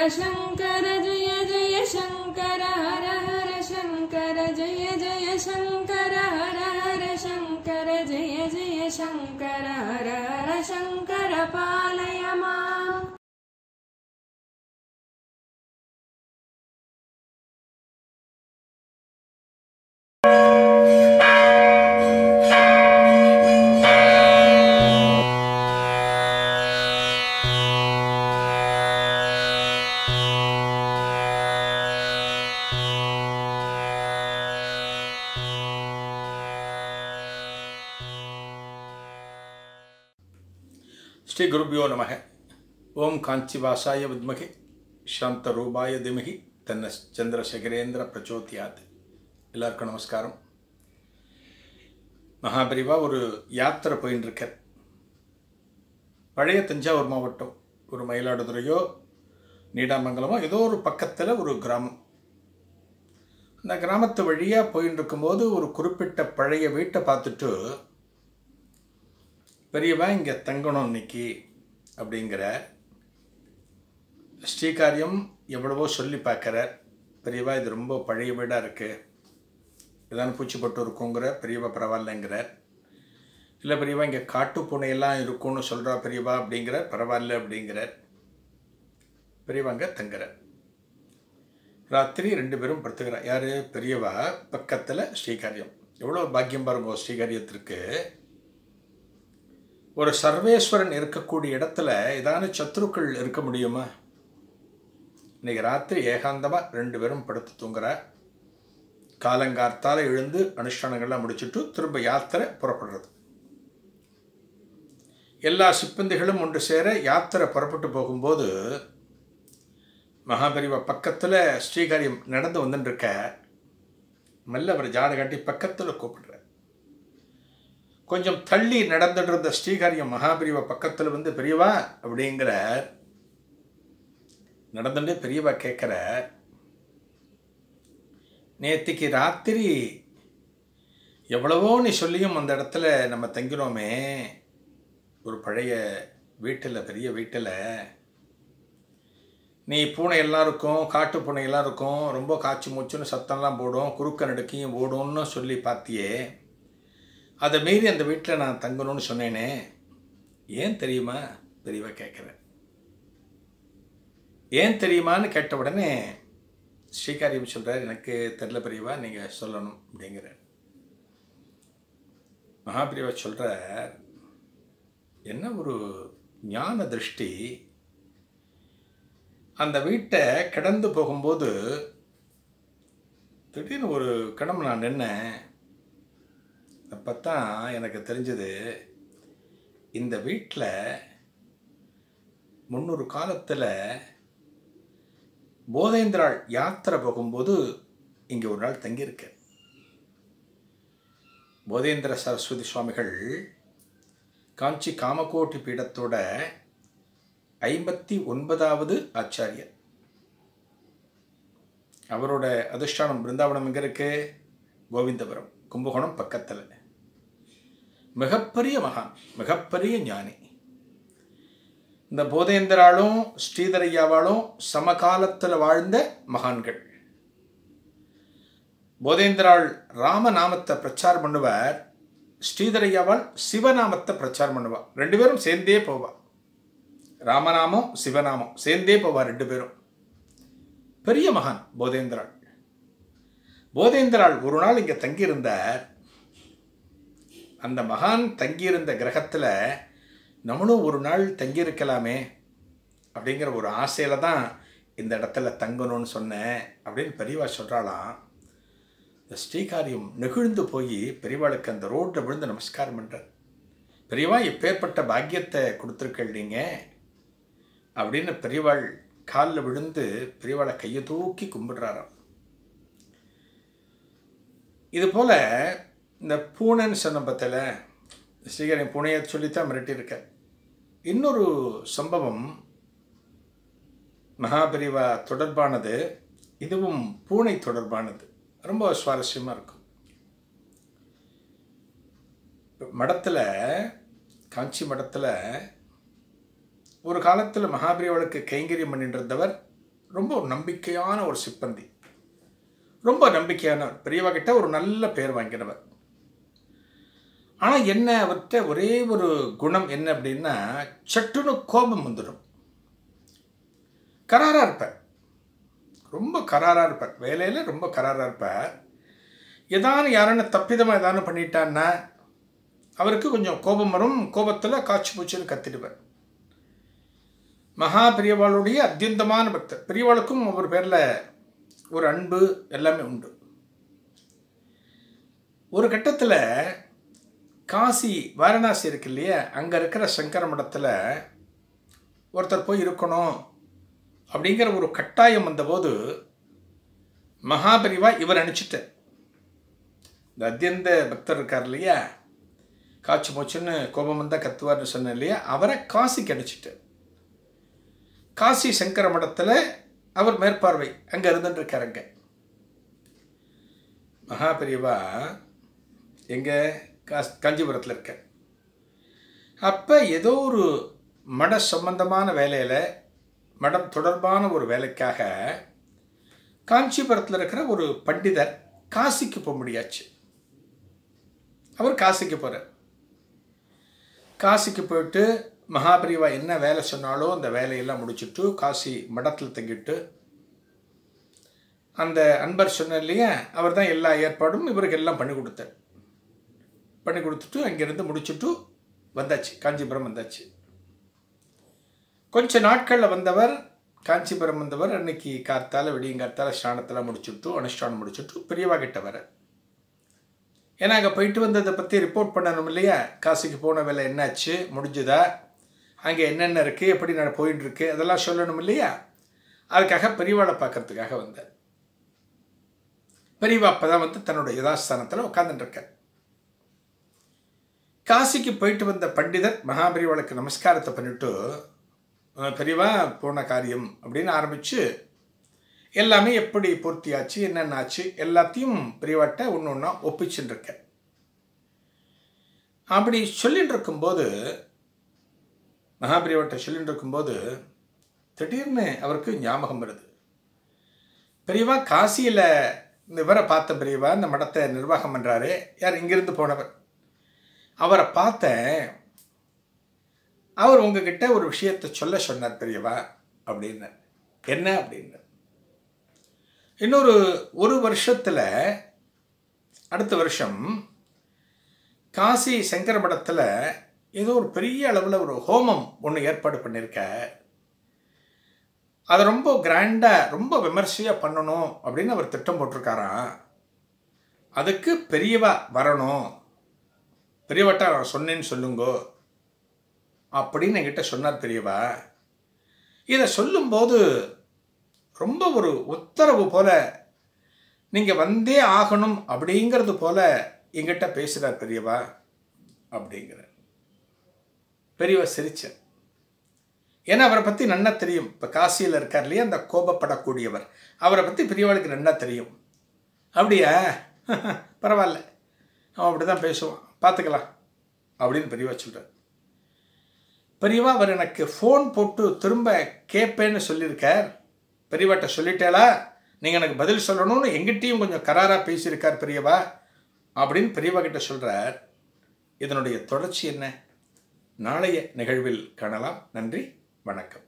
शङ्कर जय जय शङ्कर हर हर शङ्कर जय जय शङ्कर हर हर शङ्कर जय जय शङ्कर हर हर शङ्कर पालय माम् ஸ்ரீ குருபியோ நமக ஓம் காஞ்சிவாசாய வித்மகே சாந்த ரூபாய திமகி தன்ன சந்திரசேகரேந்திர பிரச்சோத்தியாத் எல்லாருக்கும் நமஸ்காரம் மகாபரிவா ஒரு யாத்திரை போயின்னு இருக்கார் பழைய தஞ்சாவூர் மாவட்டம் ஒரு மயிலாடுதுறையோ நீடாமங்கலமோ ஏதோ ஒரு பக்கத்தில் ஒரு கிராமம் அந்த கிராமத்து வழியாக போயின்னு இருக்கும்போது ஒரு குறிப்பிட்ட பழைய வீட்டை பார்த்துட்டு பெரியவா இங்கே தங்கணும் இன்னைக்கு அப்படிங்கிற ஸ்ரீகாரியம் எவ்வளவோ சொல்லி பார்க்குறார் பெரியவா இது ரொம்ப பழைய வீடாக இருக்குது இதான் பூச்சிப்பட்டு இருக்குங்கிற பெரியவா பரவாயில்லைங்கிறார் இல்லை பெரியவா இங்கே காட்டு பூனையெல்லாம் இருக்கும்னு சொல்கிறா பெரியவா அப்படிங்கிற பரவாயில்ல அப்படிங்கிறார் பெரியவா அங்கே தங்குறார் ராத்திரி ரெண்டு பேரும் படுத்துக்கிறார் யார் பெரியவா பக்கத்தில் ஸ்ரீகாரியம் எவ்வளோ பாக்கியம் பாருங்க ஸ்ரீகாரியத்திற்கு ஒரு சர்வேஸ்வரன் இருக்கக்கூடிய இடத்துல ஏதான சத்ருக்கள் இருக்க முடியுமா இன்னைக்கு ராத்திரி ஏகாந்தமாக ரெண்டு பேரும் படுத்து தூங்குற காலங்கார்த்தால எழுந்து அனுஷ்டானங்கள்லாம் முடிச்சுட்டு திரும்ப யாத்திரை புறப்படுறது எல்லா சிப்பந்திகளும் ஒன்று சேர யாத்திரை புறப்பட்டு போகும்போது மகாபரிவா பக்கத்தில் ஸ்ரீகாரியம் நடந்து வந்துட்டு இருக்க மெல்ல அவர் ஜாட காட்டி பக்கத்தில் கூப்பிடுற கொஞ்சம் தள்ளி நடந்துட்டு இருந்த ஸ்ரீகாரியம் மகாபிரிவா பக்கத்தில் வந்து பெரியவா அப்படிங்கிற நடந்துட்டு பெரியவா கேட்குற நேத்திக்கு ராத்திரி எவ்வளவோ நீ சொல்லியும் அந்த இடத்துல நம்ம தங்கினோமே ஒரு பழைய வீட்டில் பெரிய வீட்டில் நீ பூனை எல்லாம் இருக்கும் காட்டு பூனை எல்லாம் இருக்கும் ரொம்ப காய்ச்சி மூச்சுன்னு சத்தம்லாம் போடும் குறுக்க நடுக்கையும் ஓடும்னு சொல்லி பார்த்தியே அதை மீறி அந்த வீட்டில் நான் தங்கணும்னு சொன்னேனே ஏன் தெரியுமா பெரியவா கேட்குறேன் ஏன் தெரியுமான்னு கேட்ட உடனே ஸ்ரீகாரியம் சொல்கிறார் எனக்கு தெரில பெரியவா நீங்கள் சொல்லணும் அப்படிங்கிற மகாபிரிவா சொல்கிறார் என்ன ஒரு ஞான திருஷ்டி அந்த வீட்டை கடந்து போகும்போது திடீர்னு ஒரு கணம் நான் நின்னேன் அப்போ தான் எனக்கு தெரிஞ்சது இந்த வீட்டில் முன்னொரு காலத்தில் போதேந்திராள் யாத்திரை போகும்போது இங்கே ஒரு நாள் தங்கியிருக்கேன் போதேந்திர சரஸ்வதி சுவாமிகள் காஞ்சி காமகோட்டி பீடத்தோட ஐம்பத்தி ஒன்பதாவது ஆச்சாரியர் அவரோட அதிஷ்டானம் பிருந்தாவனம் எங்கே இருக்கு கோவிந்தபுரம் கும்பகோணம் பக்கத்தில் மிகப்பெரிய மகான் மிகப்பெரிய ஞானி இந்த போதேந்திராலும் ஸ்ரீதரையாவாலும் சமகாலத்தில் வாழ்ந்த மகான்கள் போதேந்திராள் ராமநாமத்தை பிரச்சாரம் பண்ணுவார் ஸ்ரீதரையாவால் சிவநாமத்தை பிரச்சாரம் பண்ணுவார் ரெண்டு பேரும் சேர்ந்தே போவா ராமநாமம் சிவநாமம் சேர்ந்தே போவா ரெண்டு பேரும் பெரிய மகான் போதேந்திராள் போதேந்திராள் ஒரு நாள் இங்கே தங்கியிருந்தார் அந்த மகான் தங்கியிருந்த கிரகத்தில் நம்மளும் ஒரு நாள் தங்கியிருக்கலாமே அப்படிங்கிற ஒரு ஆசையில் தான் இந்த இடத்துல தங்கணும்னு சொன்னேன் அப்படின்னு பெரியவா சொல்கிறாளாம் இந்த ஸ்ரீகாரியம் நெகிழ்ந்து போய் பெரியவாளுக்கு அந்த ரோட்டில் விழுந்து நமஸ்காரம் பண்ணுறார் பெரியவா எப்பேற்பட்ட பாக்கியத்தை கொடுத்துருக்கள் நீங்கள் அப்படின்னு பெரியவாள் காலில் விழுந்து பெரியவாளை கையை தூக்கி கும்பிடுறாராம் இது போல் இந்த பூனைன்னு சொன்ன பத்தில் ஸ்ரீகரன் பூனையை சொல்லித்தான் மிரட்டியிருக்க இன்னொரு சம்பவம் மகாபரிவா தொடர்பானது இதுவும் பூனை தொடர்பானது ரொம்ப சுவாரஸ்யமாக இருக்கும் மடத்தில் காஞ்சி மடத்தில் ஒரு காலத்தில் மகாபரிவாளுக்கு கைங்கரியம் பண்ணிட்டு இருந்தவர் ரொம்ப ஒரு நம்பிக்கையான ஒரு சிப்பந்தி ரொம்ப நம்பிக்கையானவர் பெரியவா கிட்ட ஒரு நல்ல பேர் வாங்கினவர் ஆனால் என்ன அவர்கிட்ட ஒரே ஒரு குணம் என்ன அப்படின்னா சட்டுன்னு கோபம் வந்துடும் கராராக இருப்பார் ரொம்ப கராராக இருப்பார் வேலையில் ரொம்ப கராராக இருப்பார் ஏதானு யாரான தப்பிதமாக ஏதானு பண்ணிட்டான்னா அவருக்கு கொஞ்சம் கோபம் வரும் கோபத்தில் காய்ச்சி பூச்சின்னு கத்திடுவார் மகா பெரியவாளுடைய அத்தியந்தமான பக்தர் பெரியவாளுக்கும் ஒவ்வொரு பேரில் ஒரு அன்பு எல்லாமே உண்டு ஒரு கட்டத்தில் காசி வாரணாசி இருக்கு இல்லையா அங்கே இருக்கிற சங்கர மடத்தில் ஒருத்தர் போய் இருக்கணும் அப்படிங்கிற ஒரு கட்டாயம் வந்தபோது மகாபரிவா இவர் அனுப்பிச்சிட்டார் இந்த அத்தியந்த பக்தர் இருக்கார் இல்லையா காய்ச்சி போச்சுன்னு கோபம் வந்தால் கத்துவார்னு சொன்னேன் இல்லையா அவரை காசிக்கு அனுப்பிச்சிட்டார் காசி சங்கர மடத்தில் அவர் மேற்பார்வை அங்கே இருந்துட்டு இருக்கார் அங்கே மகாபெரிவா எங்கே காஸ் காஞ்சிபுரத்தில் இருக்க அப்போ ஏதோ ஒரு மட சம்பந்தமான வேலையில் மடம் தொடர்பான ஒரு வேலைக்காக காஞ்சிபுரத்தில் இருக்கிற ஒரு பண்டிதர் காசிக்கு போக முடியாச்சு அவர் காசிக்கு போகிறார் காசிக்கு போயிட்டு மகாபிரிவா என்ன வேலை சொன்னாலோ அந்த வேலையெல்லாம் முடிச்சுட்டு காசி மடத்தில் தங்கிட்டு அந்த அன்பர் சொன்ன இல்லையா அவர் தான் எல்லா ஏற்பாடும் இவருக்கு எல்லாம் பண்ணி கொடுத்தார் பண்ணி கொடுத்துட்டு அங்கேருந்து முடிச்சுட்டு வந்தாச்சு காஞ்சிபுரம் வந்தாச்சு கொஞ்ச நாட்களில் வந்தவர் காஞ்சிபுரம் வந்தவர் அன்னைக்கு கார்த்தால விடியங்கார்த்தால ஸ்நானத்தெல்லாம் முடிச்சுட்டு அனுஷ்டானம் முடிச்சுட்டு பெரியவா கிட்ட வர ஏன்னா அங்கே போயிட்டு வந்ததை பற்றி ரிப்போர்ட் பண்ணணும் இல்லையா காசிக்கு போன வேலை என்னாச்சு முடிஞ்சுதா அங்கே என்னென்ன இருக்குது எப்படி நான் போயிட்டு இருக்கு அதெல்லாம் சொல்லணும் இல்லையா அதுக்காக பெரியவாளை பார்க்கறதுக்காக வந்தார் பெரியவா அப்போ தான் வந்து தன்னோட யதாஸ்தானத்தில் உட்காந்துட்டுருக்கார் காசிக்கு போயிட்டு வந்த பண்டிதர் மகாபெரிவாளுக்கு நமஸ்காரத்தை பண்ணிட்டு பெரியவா போன காரியம் அப்படின்னு ஆரம்பித்து எல்லாமே எப்படி பூர்த்தியாச்சு என்னென்ன ஆச்சு எல்லாத்தையும் பெரியவாட்ட ஒன்று ஒன்றா ஒப்பிச்சுட்டு இருக்க அப்படி சொல்லிட்டு இருக்கும்போது மகாபிரிவாட்ட சொல்லிட்டு இருக்கும்போது திடீர்னு அவருக்கு ஞாபகம் வருது பெரியவா காசியில் இந்த இவரை பார்த்த பெரியவா இந்த மடத்தை நிர்வாகம் பண்ணுறாரு யார் இங்கிருந்து போனவர் அவரை பார்த்தேன் அவர் உங்ககிட்ட ஒரு விஷயத்தை சொல்ல சொன்னார் பெரியவா அப்படின்னு என்ன அப்படின்னு இன்னொரு ஒரு வருஷத்தில் அடுத்த வருஷம் காசி சங்கர மடத்தில் ஏதோ ஒரு பெரிய அளவில் ஒரு ஹோமம் ஒன்று ஏற்பாடு பண்ணியிருக்க அதை ரொம்ப கிராண்டாக ரொம்ப விமர்சையாக பண்ணணும் அப்படின்னு அவர் திட்டம் போட்டிருக்காராம் அதுக்கு பெரியவா வரணும் பெரியவட்டா நான் சொன்னேன்னு சொல்லுங்கோ அப்படின்னு என்கிட்ட சொன்னார் பெரியவா இதை சொல்லும்போது ரொம்ப ஒரு உத்தரவு போல நீங்கள் வந்தே ஆகணும் அப்படிங்கிறது போல எங்கிட்ட பேசுகிறார் பெரியவா அப்படிங்கிற பெரியவா சிரிச்சார் ஏன்னா அவரை பற்றி நன்னா தெரியும் இப்போ காசியில் இருக்கார் இல்லையா அந்த கோபப்படக்கூடியவர் அவரை பற்றி பெரியவாளுக்கு நன்னா தெரியும் அப்படியா பரவாயில்ல அவன் அப்படி தான் பேசுவான் பார்த்துக்கலாம் அப்படின்னு பெரியவா சொல்கிறார் பெரியவா அவர் எனக்கு ஃபோன் போட்டு திரும்ப கேட்பேன்னு சொல்லியிருக்கார் பெரியவாட்ட சொல்லிட்டேளா நீங்கள் எனக்கு பதில் சொல்லணும்னு எங்கிட்டையும் கொஞ்சம் கராராக பேசியிருக்கார் பெரியவா அப்படின்னு பெரியவா கிட்ட சொல்கிறார் இதனுடைய தொடர்ச்சி என்ன நாளைய நிகழ்வில் காணலாம் நன்றி வணக்கம்